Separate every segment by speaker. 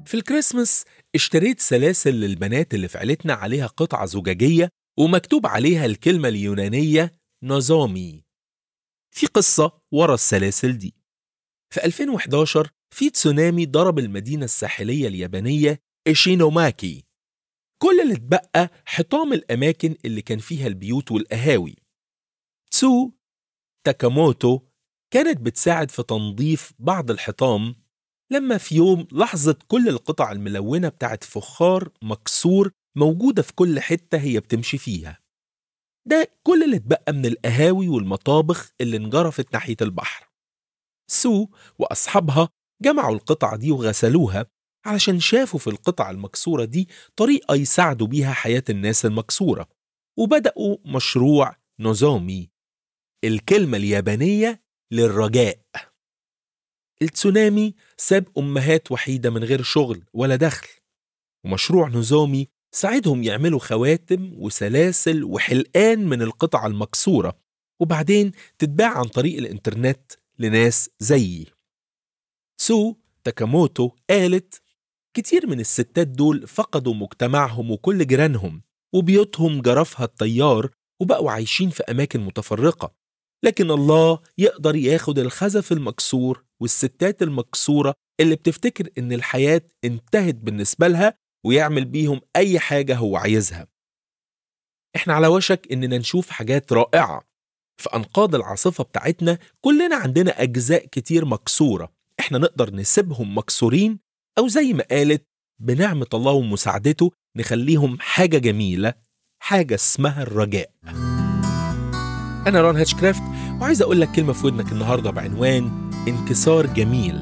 Speaker 1: في الكريسماس اشتريت سلاسل للبنات اللي في عيلتنا عليها قطعة زجاجية ومكتوب عليها الكلمة اليونانية نوزومي في قصة ورا السلاسل دي في 2011 في تسونامي ضرب المدينة الساحلية اليابانية إيشينوماكي كل اللي اتبقى حطام الأماكن اللي كان فيها البيوت والقهاوي تسو تاكاموتو كانت بتساعد في تنظيف بعض الحطام لما في يوم لاحظت كل القطع الملونة بتاعت فخار مكسور موجودة في كل حتة هي بتمشي فيها ده كل اللي اتبقى من القهاوي والمطابخ اللي انجرفت ناحية البحر سو وأصحابها جمعوا القطع دي وغسلوها علشان شافوا في القطع المكسورة دي طريقة يساعدوا بيها حياة الناس المكسورة وبدأوا مشروع نوزومي الكلمة اليابانية للرجاء التسونامي ساب أمهات وحيدة من غير شغل ولا دخل ومشروع نوزومي ساعدهم يعملوا خواتم وسلاسل وحلقان من القطع المكسورة وبعدين تتباع عن طريق الإنترنت لناس زيي سو تاكاموتو قالت كتير من الستات دول فقدوا مجتمعهم وكل جيرانهم وبيوتهم جرفها الطيار وبقوا عايشين في أماكن متفرقة لكن الله يقدر ياخد الخزف المكسور والستات المكسورة اللي بتفتكر إن الحياة انتهت بالنسبة لها ويعمل بيهم أي حاجة هو عايزها إحنا على وشك إننا نشوف حاجات رائعة في أنقاض العاصفة بتاعتنا كلنا عندنا أجزاء كتير مكسورة إحنا نقدر نسيبهم مكسورين أو زي ما قالت بنعمة الله ومساعدته نخليهم حاجة جميلة حاجة اسمها الرجاء أنا ران هاتشكرافت وعايز أقول لك كلمة في ودنك النهاردة بعنوان انكسار جميل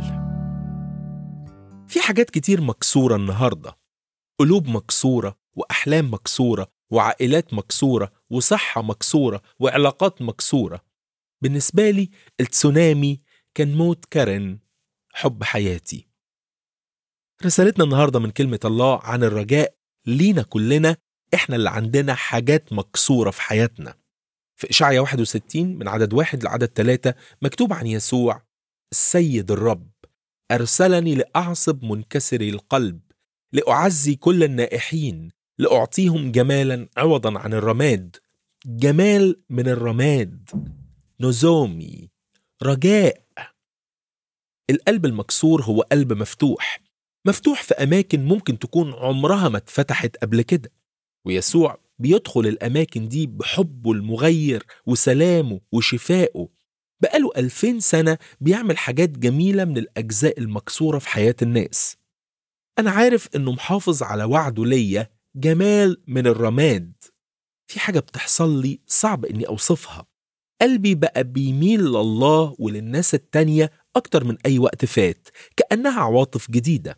Speaker 1: في حاجات كتير مكسورة النهاردة قلوب مكسورة وأحلام مكسورة وعائلات مكسورة وصحة مكسورة وعلاقات مكسورة بالنسبة لي التسونامي كان موت كارن حب حياتي رسالتنا النهاردة من كلمة الله عن الرجاء لينا كلنا احنا اللي عندنا حاجات مكسورة في حياتنا في إشعيا 61 من عدد واحد لعدد ثلاثة مكتوب عن يسوع السيد الرب أرسلني لأعصب منكسري القلب لأعزي كل النائحين لأعطيهم جمالا عوضا عن الرماد جمال من الرماد نزومي رجاء القلب المكسور هو قلب مفتوح مفتوح في أماكن ممكن تكون عمرها ما اتفتحت قبل كده ويسوع بيدخل الأماكن دي بحبه المغير وسلامه وشفائه بقاله ألفين سنة بيعمل حاجات جميلة من الأجزاء المكسورة في حياة الناس أنا عارف إنه محافظ على وعده ليا جمال من الرماد في حاجة بتحصل لي صعب إني أوصفها قلبي بقى بيميل لله وللناس التانية أكتر من أي وقت فات كأنها عواطف جديدة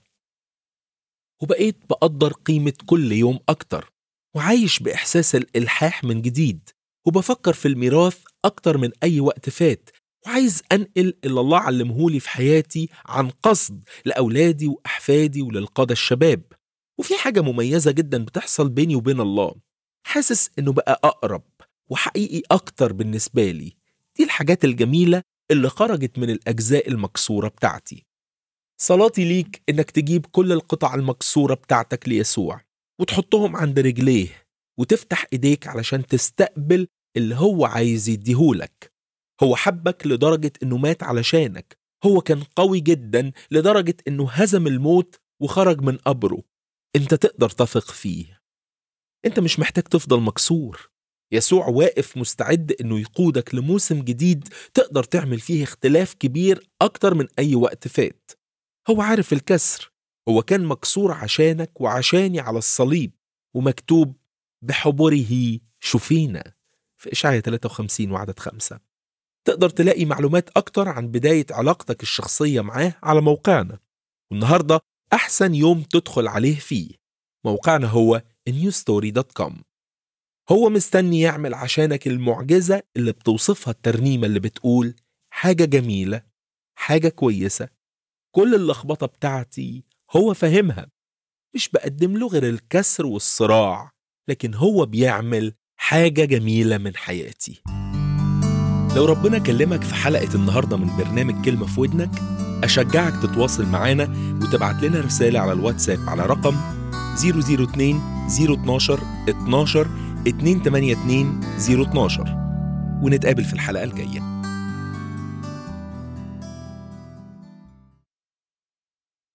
Speaker 1: وبقيت بقدر قيمة كل يوم أكتر وعايش بإحساس الإلحاح من جديد وبفكر في الميراث أكتر من أي وقت فات وعايز أنقل اللي الله علمهولي في حياتي عن قصد لأولادي وأحفادي وللقادة الشباب وفي حاجة مميزة جدا بتحصل بيني وبين الله حاسس إنه بقى أقرب وحقيقي أكتر بالنسبة لي دي الحاجات الجميلة اللي خرجت من الأجزاء المكسورة بتاعتي صلاتي ليك إنك تجيب كل القطع المكسورة بتاعتك ليسوع وتحطهم عند رجليه وتفتح إيديك علشان تستقبل اللي هو عايز يديهولك هو حبك لدرجة إنه مات علشانك هو كان قوي جدا لدرجة إنه هزم الموت وخرج من قبره أنت تقدر تثق فيه أنت مش محتاج تفضل مكسور يسوع واقف مستعد إنه يقودك لموسم جديد تقدر تعمل فيه اختلاف كبير أكتر من أي وقت فات هو عارف الكسر هو كان مكسور عشانك وعشاني على الصليب ومكتوب بحبره شفينا في إشعيا 53 وعدد خمسة تقدر تلاقي معلومات أكتر عن بداية علاقتك الشخصية معاه على موقعنا والنهاردة أحسن يوم تدخل عليه فيه موقعنا هو newstory.com هو مستني يعمل عشانك المعجزة اللي بتوصفها الترنيمة اللي بتقول حاجة جميلة حاجة كويسة كل اللخبطة بتاعتي هو فاهمها مش بقدم له غير الكسر والصراع لكن هو بيعمل حاجة جميلة من حياتي لو ربنا كلمك في حلقة النهاردة من برنامج كلمة في ودنك أشجعك تتواصل معانا وتبعت لنا رسالة على الواتساب على رقم 002 012 12 282 012 ونتقابل في الحلقة الجاية